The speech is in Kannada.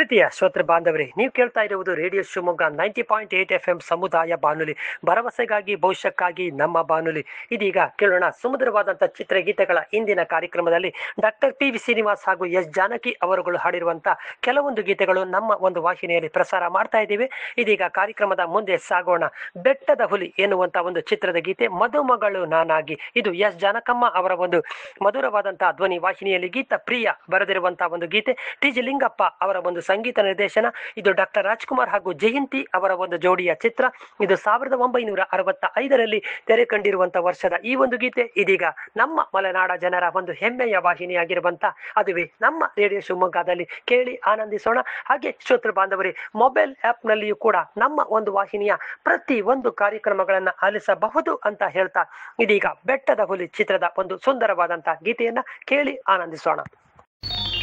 ಪ್ರೀತಿಯ ಶ್ರೋತೃ ಬಾಂಧವರೇ ನೀವು ಕೇಳ್ತಾ ಇರುವುದು radio Shivamogga ninety point eight F M ಸಮುದಾಯ ಬಾನುಲಿ ಭರವಸೆಗಾಗಿ ಭವಿಷ್ಯಕ್ಕಾಗಿ ನಮ್ಮ ಬಾನುಲಿ ಇದೀಗ ಕೇಳೋಣ ಸುಮಧುರವಾದಂಥ ಚಿತ್ರಗೀತೆಗಳ ಇಂದಿನ ಕಾರ್ಯಕ್ರಮದಲ್ಲಿ ಡಾಕ್ಟರ್ ಪಿ ವಿ ಶ್ರೀನಿವಾಸ್ ಹಾಗೂ ಎಸ್ ಜಾನಕಿ ಅವರುಗಳು ಹಾಡಿರುವಂಥ ಕೆಲವೊಂದು ಗೀತೆಗಳು ನಮ್ಮ ಒಂದು ವಾಹಿನಿಯಲ್ಲಿ ಪ್ರಸಾರ ಮಾಡ್ತಾ ಇದ್ದೀವಿ ಇದೀಗ ಕಾರ್ಯಕ್ರಮದ ಮುಂದೆ ಸಾಗೋಣ ಬೆಟ್ಟದ ಹುಲಿ ಎನ್ನುವಂಥ ಒಂದು ಚಿತ್ರದ ಗೀತೆ ಮದುಮಗಳು ನಾನಾಗಿ ಇದು ಎಸ್ ಜಾನಕಮ್ಮ ಅವರ ಒಂದು ಮಧುರವಾದಂತಹ ಧ್ವನಿ ವಾಹಿನಿಯಲ್ಲಿ ಗೀತ ಪ್ರಿಯ ಬರೆದಿರುವಂತಹ ಒಂದು ಗೀತೆ ಟಿ ಜಿ ಲಿಂಗಪ್ಪ ಅವರ ಒಂದು ಸಂಗೀತ ನಿರ್ದೇಶನ ಇದು ಡಾಕ್ಟರ್ ರಾಜ್ಕುಮಾರ್ ಹಾಗೂ ಜಯಂತಿ ಅವರ ಒಂದು ಜೋಡಿಯ ಚಿತ್ರ ಇದು ಸಾವಿರದ ಒಂಬೈನೂರ ಅರವತ್ತ ಐದರಲ್ಲಿ ತೆರೆ ಕಂಡಿರುವಂತಹ ವರ್ಷದ ಈ ಒಂದು ಗೀತೆ ಇದೀಗ ನಮ್ಮ ಮಲೆನಾಡ ಜನರ ಒಂದು ಹೆಮ್ಮೆಯ ವಾಹಿನಿಯಾಗಿರುವಂತ ಅದುವೇ ನಮ್ಮ ರೇಡಿಯೋ ಶಿವಮೊಗ್ಗದಲ್ಲಿ ಕೇಳಿ ಆನಂದಿಸೋಣ ಹಾಗೆ ಶ್ರೋತೃ ಬಾಂಧವರೇ ಮೊಬೈಲ್ ಆ್ಯಪ್ನಲ್ಲಿಯೂ ಕೂಡ ನಮ್ಮ ಒಂದು ವಾಹಿನಿಯ ಪ್ರತಿ ಒಂದು ಕಾರ್ಯಕ್ರಮಗಳನ್ನು ಆಲಿಸಬಹುದು ಅಂತ ಹೇಳ್ತಾ ಇದೀಗ ಬೆಟ್ಟದ ಹುಲಿ ಚಿತ್ರದ ಒಂದು ಸುಂದರವಾದಂತಹ ಗೀತೆಯನ್ನ ಕೇಳಿ ಆನಂದಿಸೋಣ